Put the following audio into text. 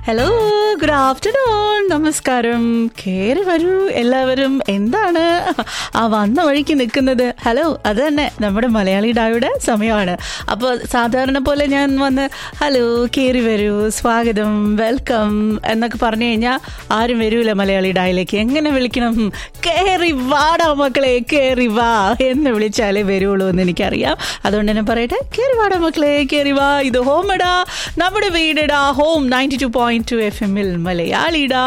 hello good afternoon നമസ്കാരം കയറി വരൂ എല്ലാവരും എന്താണ് ആ വന്ന വഴിക്ക് നിൽക്കുന്നത് ഹലോ അത് തന്നെ നമ്മുടെ മലയാളി ഡായുടെ സമയമാണ് അപ്പോൾ സാധാരണ പോലെ ഞാൻ വന്ന് ഹലോ കയറി വരൂ സ്വാഗതം വെൽക്കം എന്നൊക്കെ പറഞ്ഞു കഴിഞ്ഞാൽ ആരും വരൂല മലയാളി ഡായിലേക്ക് എങ്ങനെ വിളിക്കണം കയറി വാടാ മക്കളെ കയറി വാ എന്ന് വിളിച്ചാലേ വരുള്ളൂ എന്ന് എനിക്കറിയാം അതുകൊണ്ട് തന്നെ പറയട്ടെ കയറി വാടാ മക്കളെ കയറി വാ ഇത് ഹോം ഇടാ നമ്മുടെ വീടിടാ home ninety two point two F എമ്മിൽ മലയാളിടാ